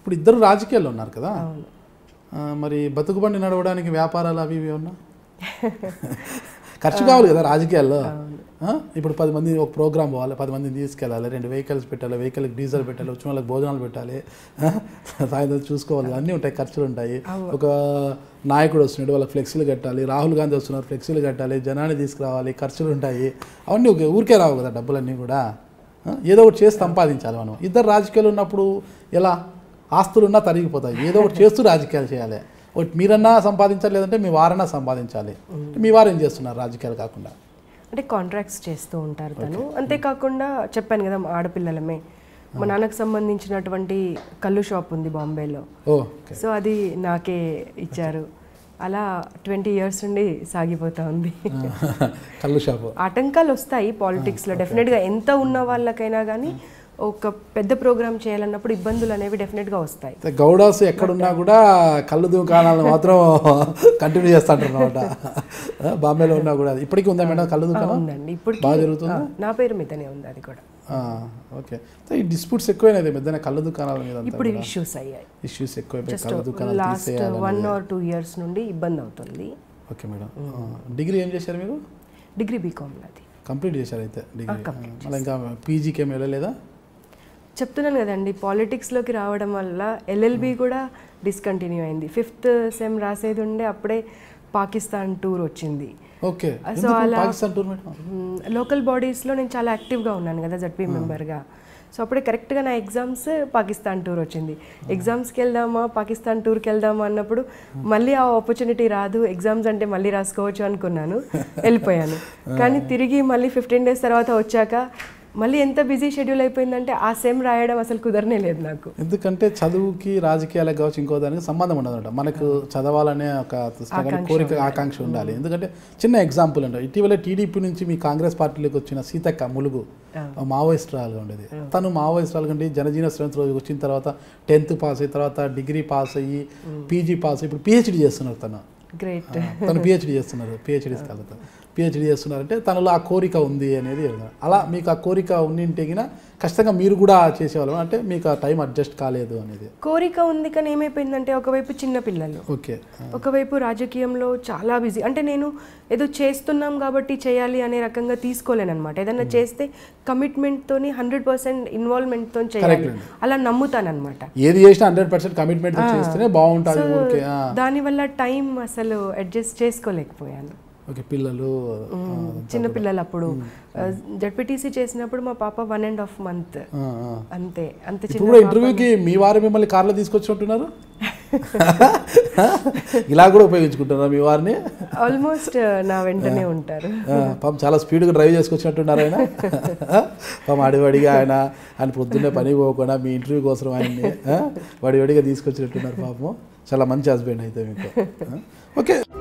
ఇప్పుడు ఇద్దరు రాజకీయాల్లో ఉన్నారు కదా అవును ఆ, మరి బతుకుబండి నడవడానికి వ్యాపారాలు అవి ఇవి ఉన్నా ఖర్చు కావాలి కదా రాజకీయాల్లో ఆ? ఇప్పుడు పది మంది ఒక ప్రోగ్రామ్ పోవాలి పది మందిని తీసుకెళ్ళాలి రెండు వెహికల్స్ పెట్టాలి వెహికల్కి డీజిల్ పెట్టాలి వచ్చిన వాళ్ళకి భోజనాలు పెట్టాలి ఆ? సాయంత్రం చూసుకోవాలి అన్నీ ఉంటాయి ఖర్చులు ఉంటాయి ఒక నాయకుడు వస్తున్నాడు వాళ్ళకి ఫ్లెక్సీలు కట్టాలి రాహుల్ గాంధీ వస్తున్నారు ఫ్లెక్సీలు కట్టాలి జనాన్ని తీసుకురావాలి ఖర్చులు ఉంటాయి అవన్నీ ఒక ఊరికే రావు కదా డబ్బులన్నీ కూడా ఆ? ఏదో ఒకటి చేసి సంపాదించాలి మనం ఇద్దరు రాజకీయాలు ఉన్నప్పుడు ఎలా ఆస్తులున్నా తరిగిపోతాయి ఏదో ఒకటి చేస్తూ రాజకీయాలు చేయాలి ఒకటి మీరన్నా సంపాదించాలి లేదంటే మీ వారన్నా సంపాదించాలి మీ వారు ఏం చేస్తున్నారు రాజకీయాలు కాకుండా అంటే కాంట్రాక్ట్స్ చేస్తూ ఉంటారు తను అంతేకాకుండా చెప్పాను కదా మా ఆడపిల్లలమే మా నాన్నకు సంబంధించినటువంటి కళ్ళు షాప్ ఉంది బాంబేలో ఓ సో అది నాకే ఇచ్చారు అలా ట్వంటీ ఇయర్స్ నుండి సాగిపోతా ఉంది కళ్ళు షాపు ఆటంకాలు వస్తాయి పాలిటిక్స్లో డెఫినెట్గా ఎంత ఉన్న వాళ్ళకైనా కానీ ఒక పెద్ద ప్రోగ్రామ్ చేయాలన్నప్పుడు ఇబ్బందులు అనేవి డెఫినెట్గా వస్తాయి అయితే గౌడాస్ ఎక్కడున్నా కూడా కళ్ళు దుకాణాలను మాత్రం కంటిన్యూ చేస్తుంటారు అనమాట బాంబేలో ఉన్నా కూడా ఇప్పటికీ ఉందా మేడం కళ్ళు దుకాణం ఉందండి ఇప్పుడు బాగా జరుగుతుందా నా పేరు మీదనే ఉంది అది కూడా ఆ, ఓకే అయితే ఈ డిస్ప్యూట్స్ ఎక్కువైనాయి పెద్దనే కళ్ళు దుకాణాల మీద అంతా ఇప్పుడు ఇష్యూస్ అయ్యాయి ఇష్యూస్ ఎక్కువైపోయి జస్ట్ కళ్ళు దుకాణాలు లాస్ట్ తీసేయాలి వన్ ఆర్ టూ ఇయర్స్ నుండి ఇబ్బంది అవుతుంది ఓకే మేడం ఆ, డిగ్రీ ఏం చేశారు మీరు డిగ్రీ బీకామ్ అది కంప్లీట్ చేశారు అయితే డిగ్రీ మళ్ళీ ఇంకా పీజీకి ఏమి వెళ్ళలేదా చెప్తున్నాను కదండి పాలిటిక్స్లోకి రావడం వల్ల ఎల్ఎల్బి కూడా డిస్కంటిన్యూ అయింది ఫిఫ్త్ సెమ్ రాసేది ఉండే అప్పుడే పాకిస్తాన్ టూర్ వచ్చింది ఓకే సో ఎందుకు అలా పాకిస్తాన్ టూర్ మేడం లోకల్ బాడీస్లో నేను చాలా యాక్టివ్గా ఉన్నాను కదా జడ్పీ మెంబర్గా సో అప్పుడే కరెక్ట్గా నా ఎగ్జామ్స్ పాకిస్తాన్ టూర్ వచ్చింది ఎగ్జామ్స్కి వెళ్దామా పాకిస్తాన్ టూర్కి వెళ్దామా అన్నప్పుడు మళ్ళీ ఆ ఆపర్చునిటీ రాదు ఎగ్జామ్స్ అంటే మళ్ళీ రాసుకోవచ్చు అనుకున్నాను వెళ్ళిపోయాను కానీ తిరిగి మళ్ళీ ఫిఫ్టీన్ డేస్ తర్వాత వచ్చాక మళ్ళీ ఎంత బిజీ షెడ్యూల్ అయిపోయిందంటే ఆ సెమ్ రాయడం అసలు కుదరనే లేదు నాకు ఎందుకంటే చదువుకి రాజకీయాలకు కావచ్చు ఇంకో దానికి సంబంధం ఉండదు మనకు చదవాలనే ఒక తృష్ణ కోరిక ఆకాంక్ష ఉండాలి ఎందుకంటే చిన్న ఎగ్జాంపుల్ అండి ఇటీవల టీడీపీ నుంచి మీ కాంగ్రెస్ పార్టీలోకి వచ్చిన సీతక్క ములుగు మావోయిస్టురాలుగా ఉండేది తను మావోయిస్టురాలు కంటే జనజీవన శ్రేణి రోజు వచ్చిన తర్వాత టెన్త్ పాస్ అయిన తర్వాత డిగ్రీ పాస్ అయ్యి పీజీ పాస్ ఇప్పుడు పిహెచ్డి చేస్తున్నారు తను గ్రేట్ ఆ, తను పిహెచ్డి చేస్తున్నారు పిహెచ్డి కలుగుతారు పిహెచ్డి చేస్తున్నారంటే తనలో ఆ కోరిక ఉంది అనేది చెప్తున్నారు. అలా మీకు ఆ కోరిక ఉన్నింటిగిన ఖచ్చితంగా మీరు కూడా చేసేవాళ్ళం అంటే మీకు ఆ టైం అడ్జస్ట్ కాలేదు అనేది కోరిక ఉంది కానీ ఏమైపోయిందంటే ఒకవైపు చిన్న పిల్లలు ఓకే ఒకవైపు రాజకీయంలో చాలా బిజీ అంటే నేను ఏదో చేస్తున్నాం కాబట్టి చేయాలి అనే రకంగా తీసుకోలేను అనమాట ఏదైనా చేస్తే కమిట్మెంట్తోని హండ్రెడ్ పర్సెంట్ ఇన్వాల్వ్మెంట్తో చేయాలి అలా నమ్ముతానమాట ఏది చేసినా హండ్రెడ్ పర్సెంట్ కమిట్మెంట్ చేస్తేనే బాగుంటుంది ఊరికే ఆ, దానివల్ల టైం అసలు అడ్జస్ట్ చేసుకోలేకపోయాను ఓకే పిల్లలు ఆ, చిన్న పిల్లలు అప్పుడు జడ్పీటీసీ చేసినప్పుడు మా పాప వన్ అండ్ హాఫ్ మంత్ ఆ, ఆ. అంతే అంత ఇప్పుడు చిన్న కూడా ఇంటర్వ్యూకి మీ వారు మిమ్మల్ని కార్లో తీసుకొచ్చి ఉంటున్నారు ఇలా కూడా ఉపయోగించుకుంటున్నారు మీ వారిని ఆల్మోస్ట్ నా వెంటనే ఉంటారు ఆ, పాపం చాలా స్పీడ్గా డ్రైవ్ చేసుకొచ్చినట్టున్నారు ఆయన పాపం అడివడిగా ఆయన ఆయన పొద్దున్నే పని పోకుండా మీ ఇంటర్వ్యూ కోసం ఆయన్ని ఆ, వడివడిగా తీసుకొచ్చినట్టున్నారు పాపం చాలా మంచి హస్బెండ్ అయితే మీకు ఆ, ఓకే